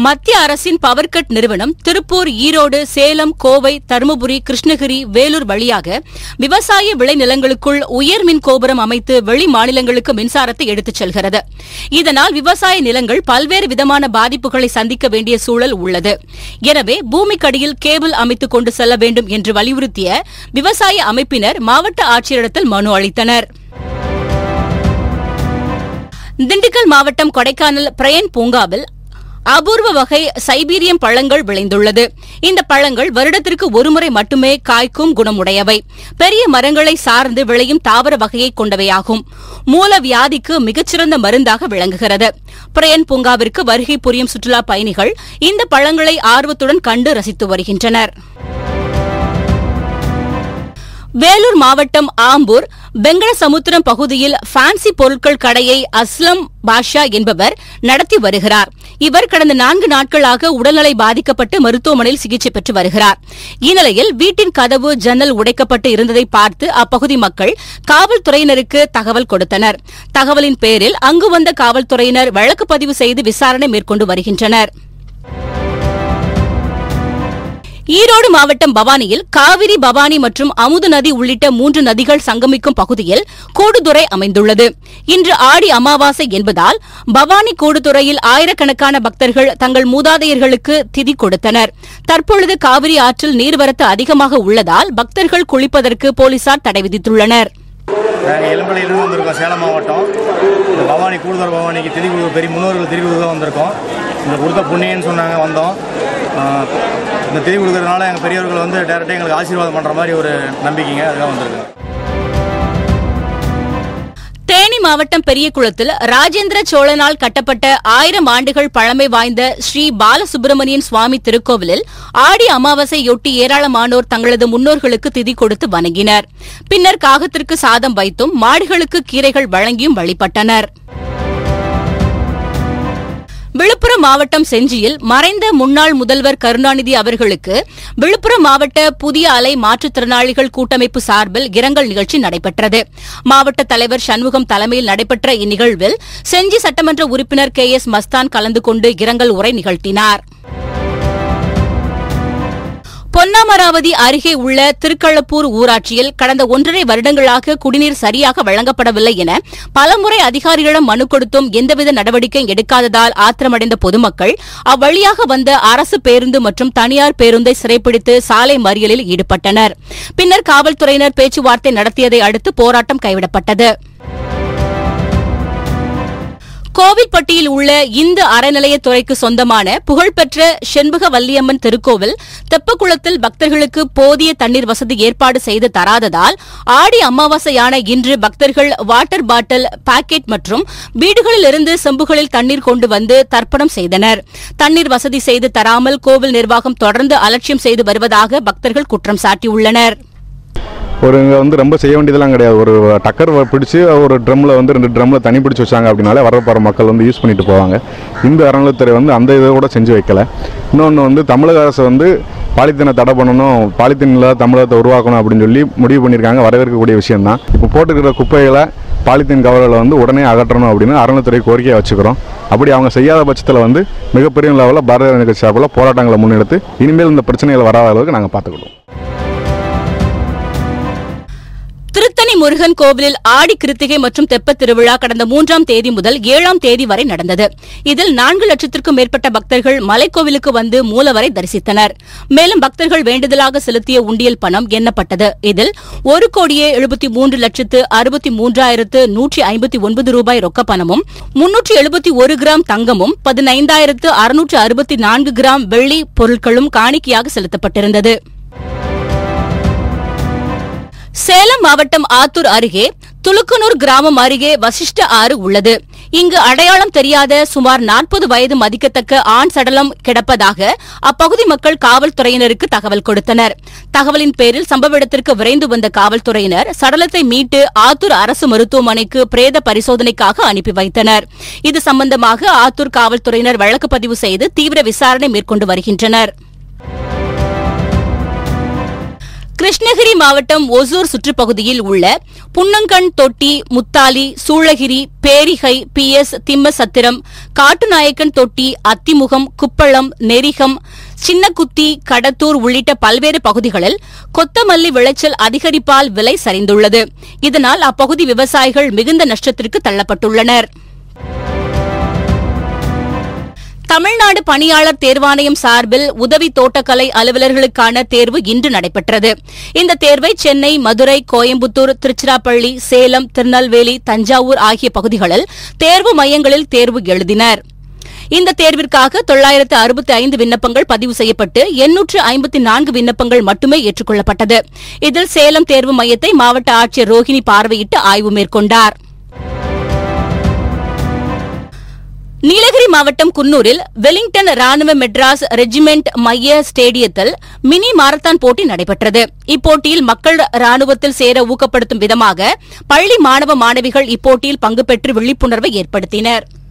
மத்திய அரசின் power cut நிறுவனம் திருப்பூர் ஈரோடு சேலம் கோவை தருமபுரி கிருஷ்ணகிரி வேலூர் வழியாக விவசாய விளைநிலங்களுக்குள் உயர் மின் கோபுரம் அமைத்து வெளி மாநிலங்களுக்கு மின்சாரத்தை எடுத்துச் செல்கிறது இதனால் விவசாய நிலங்கள் பல்வேறு விதமான பாதிப்புகளை சந்திக்க வேண்டிய சூழல் உள்ளது எனவே பூமிக்கடியில் கேபிள் அமைத்துக் கொண்டு செல்ல வேண்டும் என்று வலியுறுத்திய விவசாய அமைப்பினர் மாவட்ட ஆட்சியரிடத்தில் மனு அளித்தனர் திண்டுக்கல் மாவட்டம் கொடைக்கானல் பிரயன் பூங்காவில் அபூர்வ வகை சைபீரியம் பழங்கள் விளைந்துள்ளது இந்த பழங்கள் வருடத்திற்கு ஒருமுறை மட்டுமே காய்க்கும் குணமுடையவை பெரிய மரங்களை சார்ந்து விளையும் தாவர வகையை கொண்டவையாகும் மூல வியாதிக்கு மிகச்சிறந்த மருந்தாக விளங்குகிறது பிரயன் பூங்காவிற்கு வருகை புரியும் சுற்றுலா பயணிகள் இந்த பழங்களை ஆர்வத்துடன் கண்டு ரசித்து வருகின்றனர் வேலூர் மாவட்டம் ஆம்பூர் வெங்கடசமுத்திரம் பகுதியில் ஃபேன்சி பொருட்கள் கடையை அஸ்லம் பாஷா என்பவர் நடத்தி வருகிறார் இவர் கடந்த நான்கு நாட்களாக உடல்நிலை பாதிக்கப்பட்டு மருத்துவமனையில் சிகிச்சை பெற்று வருகிறார் இந்நிலையில் வீட்டின் கதவு ஜன்னல் உடைக்கப்பட்டு இருந்ததை பார்த்து அப்பகுதி மக்கள் காவல்துறையினருக்கு தகவல் கொடுத்தனர் தகவலின் பேரில் அங்கு வந்த காவல்துறையினர் வழக்கு பதிவு செய்து விசாரணை மேற்கொண்டு வருகின்றனர் ஈரோடு மாவட்டம் பவானியில் காவிரி பவானி மற்றும் அமுது நதி உள்ளிட்ட மூன்று நதிகள் சங்கமிக்கும் பகுதியில் கூடுதுறை அமைந்துள்ளது இன்று ஆடி அமாவாசை என்பதால் பவானி கூடுதுறையில் ஆயிரக்கணக்கான பக்தர்கள் தங்கள் மூதாதையர்களுக்கு திதி கொடுத்தனர் தற்பொழுது காவிரி ஆற்றில் நீர்வரத்து அதிகமாக உள்ளதால் பக்தர்கள் குளிப்பதற்கு போலீசார் தடை விதித்துள்ளனர் நாங்கள் எலும்பலையிலிருந்து வந்திருக்கோம் சேலம் மாவட்டம் இந்த பவானி கூடுதல் பவானிக்கு திதி கொடுக்க பெரிய முன்னோர்கள் திதி கொடுக்க வந்திருக்கோம் இந்த கொடுத்த புண்ணியன்னு சொன்னாங்க வந்தோம் ஆஹ் இந்த திதி கொடுக்கறதுனால எங்கள் பெரியவர்கள் வந்து டேரெக்டாக எங்களுக்கு ஆசீர்வாதம் பண்ணுற மாதிரி ஒரு நம்பிக்கைங்க அதுதான் வந்திருக்கோம் தேனி மாவட்டம் பெரியகுளத்தில் ராஜேந்திர சோழனால் கட்டப்பட்ட ஆயிரம் ஆண்டுகள் பழமை வாய்ந்த ஸ்ரீ பாலசுப்பிரமணியன் சுவாமி திருக்கோவிலில் ஆடி அமாவாசையொட்டி ஏராளமானோர் தங்களது முன்னோர்களுக்கு திதி கொடுத்து வணங்கினர் பின்னர் காகத்திற்கு சாதம் வைத்தும் மாடுகளுக்கு கீரைகள் வழங்கியும் வழிபட்டனர் விழுப்புரம் மாவட்டம் செஞ்சியில் மறைந்த முன்னாள் முதல்வர் கருணாநிதி அவர்களுக்கு விழுப்புரம் மாவட்ட புதிய அலை மாற்றுத்திறனாளிகள் கூட்டமைப்பு சார்பில் இரங்கல் நிகழ்ச்சி நடைபெற்றது மாவட்ட தலைவர் சண்முகம் தலைமையில் நடைபெற்ற இந்நிகழ்வில் செஞ்சி சட்டமன்ற உறுப்பினர் கே எஸ் மஸ்தான் கலந்து கொண்டு இரங்கல் உரை நிகழ்த்தினார் பொன்னாமராவதி அருகே உள்ள திருக்களப்பூர் ஊராட்சியில் கடந்த ஒன்றரை வருடங்களாக குடிநீர் சரியாக வழங்கப்படவில்லை என பலமுறை அதிகாரிகளிடம் மனு கொடுத்தும் எந்தவித நடவடிக்கை எடுக்காததால் ஆத்திரமடைந்த பொதுமக்கள் அவ்வழியாக வந்த அரசு பேருந்து மற்றும் தனியார் பேருந்தை சிறைப்பிடித்து சாலை மறியலில் ஈடுபட்டனர் பின்னர் காவல்துறையினர் பேச்சுவார்த்தை நடத்தியதை அடுத்து போராட்டம் கைவிடப்பட்டது கோவில்பட்டியில் உள்ள இந்து அறநிலையத்துறைக்கு சொந்தமான புகழ்பெற்ற செண்பக வல்லியம்மன் திருக்கோவில் தெப்பக்குளத்தில் பக்தர்களுக்கு போதிய தண்ணீர் வசதி ஏற்பாடு செய்து தராததால் ஆடி அமாவாசையான இன்று பக்தர்கள் வாட்டர் பாட்டில் பாக்கெட் மற்றும் வீடுகளிலிருந்து செம்புகளில் தண்ணீர் கொண்டு வந்து தர்ப்பணம் செய்தனர் தண்ணீர் வசதி செய்து தராமல் கோவில் நிர்வாகம் தொடர்ந்து அலட்சியம் செய்து வருவதாக பக்தர்கள் குற்றம் சாட்டியுள்ளனர் ஒரு இங்கே வந்து ரொம்ப செய்ய வேண்டியதெல்லாம் கிடையாது ஒரு டக்கர் வ- பிடிச்சி ஒரு ட்ரம்மில் வந்து ரெண்டு ட்ரம்மில் தண்ணி பிடிச்சி வச்சாங்க அப்படின்னாலே வர போகிற மக்கள் வந்து யூஸ் பண்ணிட்டு போவாங்க இந்த அறநிலைத்துறை வந்து அந்த இதை கூட செஞ்சு வைக்கல இன்னொன்று வந்து தமிழக அரசு வந்து பாலித்தீனை தடை பண்ணணும் பாலித்தீன் இல்லாத தமிழகத்தை உருவாக்கணும் அப்படின்னு சொல்லி முடிவு பண்ணியிருக்காங்க வரவேற்கக்கூடிய விஷயம்தான் இப்போ போட்டுக்கிற குப்பைகளை பாலித்தீன் கவர்களை வந்து உடனே அகற்றணும் அப்படின்னு அறநிலைத்துறை கோரிக்கையை வச்சுக்கிறோம் அப்படி அவங்க செய்யாத பட்சத்தில் வந்து மிகப்பெரிய லெவலில் பாரதிய ஜனதா கட்சி சார்பில் போராட்டங்களை முன்னெடுத்து இனிமேல் இந்த பிரச்சனைகள் வராத அளவுக்கு நாங்கள் பார்த்துக்கிடுவோம் திருத்தணி முருகன் கோவிலில் ஆடி கிருத்திகை மற்றும் தெப்பத் திருவிழா கடந்த மூன்றாம் தேதி முதல் ஏழாம் தேதி வரை நடந்தது இதில் நான்கு லட்சத்திற்கும் மேற்பட்ட பக்தர்கள் மலைக்கோவிலுக்கு வந்து மூலவரை தரிசித்தனர் மேலும் பக்தர்கள் வேண்டுதலாக செலுத்திய உண்டியல் பணம் எண்ணப்பட்டது இதில் ஒரு கோடியே எழுபத்தி மூன்று லட்சத்து அறுபத்தி மூன்றாயிரத்து நூற்றி ஐம்பத்தி ஒன்பது ரூபாய் ரொக்க பணமும் முன்னூற்றி எழுபத்தி ஒரு கிராம் தங்கமும் பதினைந்தாயிரத்து அறுநூற்று அறுபத்தி நான்கு கிராம் வெள்ளி பொருட்களும் காணிக்கையாக செலுத்தப்பட்டிருந்தது சேலம் மாவட்டம் ஆத்தூர் அருகே துலுக்குனூர் கிராமம் அருகே வசிஷ்ட ஆறு உள்ளது இங்கு அடையாளம் தெரியாத சுமார் நாற்பது வயது மதிக்கத்தக்க ஆண் சடலம் கிடப்பதாக அப்பகுதி மக்கள் காவல்துறையினருக்கு தகவல் கொடுத்தனர் தகவலின் பேரில் சம்பவ இடத்திற்கு விரைந்து வந்த காவல்துறையினர் சடலத்தை மீட்டு ஆத்தூர் அரசு மருத்துவமனைக்கு பிரேத பரிசோதனைக்காக அனுப்பி வைத்தனர் இது சம்பந்தமாக ஆத்தூர் காவல்துறையினர் வழக்கு பதிவு செய்து தீவிர விசாரணை மேற்கொண்டு வருகின்றனர் கிருஷ்ணகிரி மாவட்டம் ஒசூர் சுற்றுப்பகுதியில் உள்ள புன்னங்கண் தொட்டி முத்தாலி சூளகிரி பேரிகை பி எஸ் திம்மசத்திரம் காட்டுநாயக்கன் தொட்டி அத்திமுகம் குப்பளம் நெரிகம் சின்னக்குத்தி கடத்தூர் உள்ளிட்ட பல்வேறு பகுதிகளில் கொத்தமல்லி விளைச்சல் அதிகரிப்பால் விலை சரிந்துள்ளது இதனால் அப்பகுதி விவசாயிகள் மிகுந்த நஷ்டத்திற்கு தள்ளப்பட்டுள்ளனர் தமிழ்நாடு பணியாளர் தேர்வாணையம் சார்பில் உதவி தோட்டக்கலை அலுவலர்களுக்கான தேர்வு இன்று நடைபெற்றது இந்த தேர்வை சென்னை மதுரை கோயம்புத்தூர் திருச்சிராப்பள்ளி சேலம் திருநெல்வேலி தஞ்சாவூர் ஆகிய பகுதிகளில் தேர்வு மையங்களில் தேர்வு எழுதினர் இந்த தேர்விற்காக தொள்ளாயிரத்து அறுபத்தி ஐந்து விண்ணப்பங்கள் பதிவு செய்யப்பட்டு எண்ணூற்று ஐம்பத்தி நான்கு விண்ணப்பங்கள் மட்டுமே ஏற்றுக்கொள்ளப்பட்டது இதில் சேலம் தேர்வு மையத்தை மாவட்ட ஆட்சியர் ரோஹிணி பார்வையிட்டு ஆய்வு மேற்கொண்டார் நீலகிரி மாவட்டம் குன்னூரில் வெலிங்டன் ராணுவ மெட்ராஸ் ரெஜிமெண்ட் மைய ஸ்டேடியத்தில் மினி மாரத்தான் போட்டி நடைபெற்றது இப்போட்டியில் மக்கள் ராணுவத்தில் சேர ஊக்கப்படுத்தும் விதமாக பள்ளி மாணவ மாணவிகள் இப்போட்டியில் பங்கு பெற்று விழிப்புணர்வை ஏற்படுத்தினர்